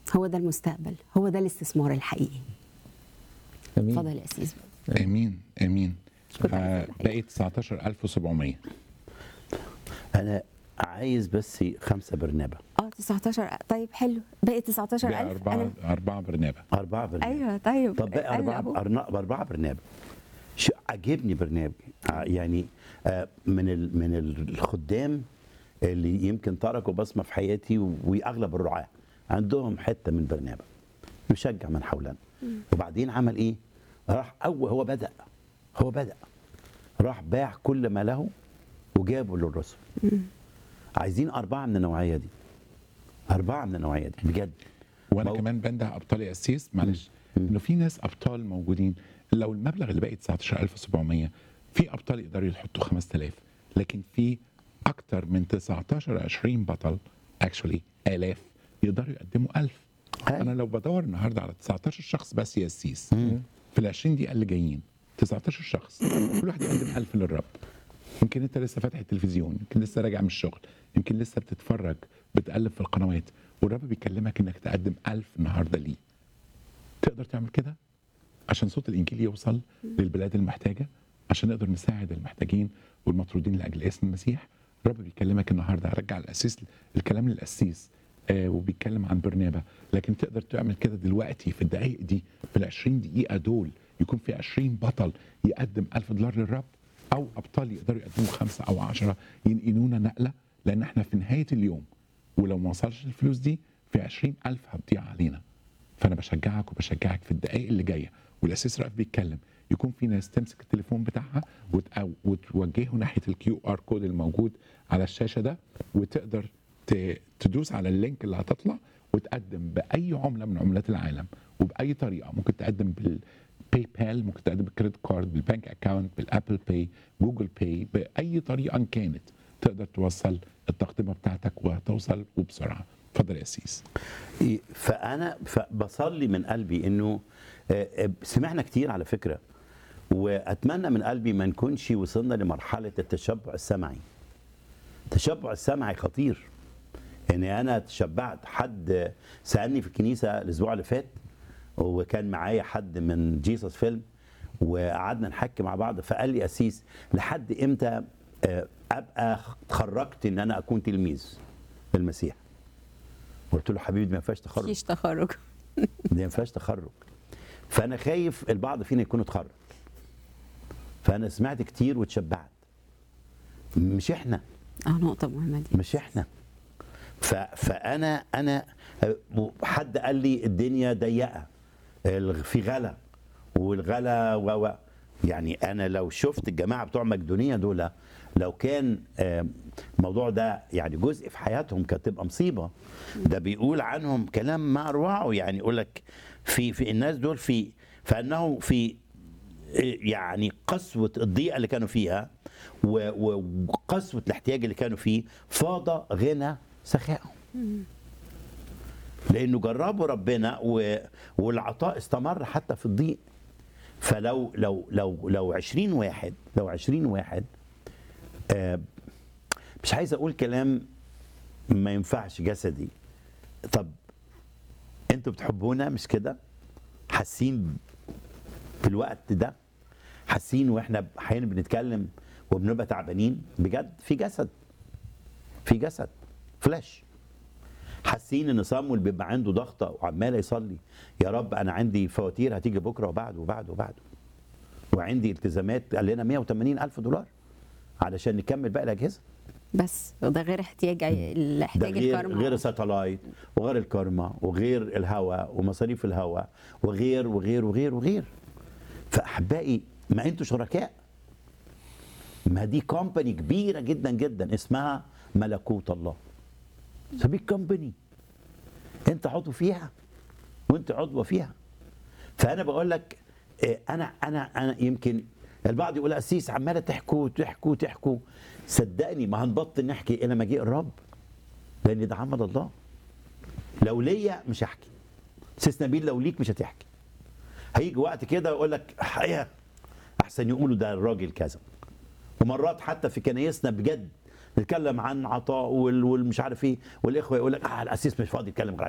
هو ده المستقبل هو ده الاستثمار الحقيقي امين اتفضل يا اسيس امين امين كنت عايزة آه أقول حاجة. بقيت 19700 انا عايز بس خمسه برنابه اه 19 طيب حلو باقي بقى 19000 أربعة انا أربعة برنابة اربعه برنابه ايوه طيب طب بقى اربعه قلبوا. أرنا- اربعه برنابه شو عجبني برنابه ع- يعني آه، من ال- من الخدام اللي يمكن تركوا بصمه في حياتي و- واغلب الرعاه عندهم حته من برنابه يشجع من حولنا وبعدين عمل ايه؟ راح اول هو بدا هو بدا راح باع كل ما له وجابه للرسل عايزين اربعه من النوعيه دي اربعه من النوعيه دي بجد وانا مو- كمان بنده ابطال اسيس معلش انه في ناس ابطال موجودين لو المبلغ اللي باقي 19700 في ابطال يقدروا يحطوا 5000 لكن في اكتر من 19 20 بطل اكشولي الاف يقدروا يقدموا 1000 أيوة. انا لو بدور النهارده على 19 شخص بس يا اسيس في ال 20 دقيقه اللي جايين 19 شخص كل واحد يقدم 1000 للرب يمكن انت لسه فاتح التلفزيون يمكن لسه راجع من الشغل يمكن لسه بتتفرج بتقلب في القنوات والرب بيكلمك انك تقدم ألف النهارده ليه تقدر تعمل كده عشان صوت الانجيل يوصل للبلاد المحتاجه عشان نقدر نساعد المحتاجين والمطرودين لاجل اسم المسيح الرب بيكلمك النهارده رجع الاسيس الكلام للاسيس آه وبيتكلم عن برنابه لكن تقدر تعمل كده دلوقتي في الدقائق دي في ال 20 دقيقه دول يكون في 20 بطل يقدم 1000 دولار للرب او ابطال يقدروا يقدموا خمسه او عشرة ينقلونا نقله لان احنا في نهايه اليوم ولو ما وصلش الفلوس دي في 20000 هتضيع علينا فانا بشجعك وبشجعك في الدقائق اللي جايه والاسيس رائف بيتكلم يكون في ناس تمسك التليفون بتاعها وت- أو- وتوجهه ناحيه الكيو ار كود الموجود على الشاشه ده وتقدر ت- تدوس على اللينك اللي هتطلع وتقدم باي عمله من عملات العالم وباي طريقه ممكن تقدم بالباي بال ممكن تقدم بالكريدت كارد بالبنك اكاونت بالابل باي جوجل باي باي طريقه إن كانت تقدر توصل التقدمه بتاعتك وهتوصل وبسرعه اتفضل يا سيس إيه، فانا ف- بصلي من قلبي انه آه، آه، سمعنا كتير على فكره واتمنى من قلبي ما نكونش وصلنا لمرحله التشبع السمعي التشبع السمعي خطير يعني انا تشبعت حد سالني في الكنيسه الاسبوع اللي فات وكان معايا حد من جيسس فيلم وقعدنا نحكي مع بعض فقال لي اسيس لحد امتى آه، ابقى اتخرجت ان انا اكون تلميذ للمسيح قلت له حبيبي ما ينفعش تخرج مفيش تخرج ما ينفعش تخرج فانا خايف البعض فينا يكون اتخرج فانا سمعت كتير واتشبعت مش احنا اه نقطه مهمه دي مش احنا ف... فانا انا حد قال لي الدنيا ضيقه الغ- في غلا والغلا و... و... يعني انا لو شفت الجماعه بتوع مقدونيه دول لو كان آم، الموضوع ده يعني جزء في حياتهم كانت تبقى مصيبه ده بيقول عنهم كلام ما اروعه يعني يقول لك في في الناس دول في فانه في يعني قسوة الضيقة اللي كانوا فيها و- و- وقسوة الاحتياج اللي كانوا فيه فاض غنى سخائهم لأنه جربوا ربنا و- والعطاء استمر حتى في الضيق فلو لو لو لو 20 واحد لو 20 واحد آه، مش عايز اقول كلام ما ينفعش جسدي طب انتوا بتحبونا مش كده حاسين في الوقت ده حاسين واحنا احيانا بنتكلم وبنبقى تعبانين بجد في جسد في جسد فلاش حاسين ان صامويل بيبقى عنده ضغطه وعمال يصلي يا رب انا عندي فواتير هتيجي بكره وبعد وبعد وبعد وعندي التزامات قال لنا 180 الف دولار علشان نكمل باقي الاجهزه بس وده غير احتياج ده الاحتياج غير الكارما غير الساتلايت وغير الكارما وغير الهواء ومصاريف الهواء وغير وغير وغير وغير فاحبائي ما انتوا شركاء ما دي كومباني كبيره جدا جدا اسمها ملكوت الله بيج كومباني انت عضو فيها وانت عضوه فيها فانا بقول لك آه، انا انا انا يمكن البعض يقول اسيس عماله تحكوا تحكوا تحكوا صدقني ما هنبطل نحكي الى مجيء الرب لان ده عمل الله لو ليا مش هحكي سيس نبيل لو ليك مش هتحكي هيجي وقت كده يقول لك حقيقة احسن يقولوا ده الراجل كذا ومرات حتى في كنايسنا بجد نتكلم عن عطاء وال- والمش عارف ايه والاخوه يقول لك اه الاسيس مش فاضي يتكلم غير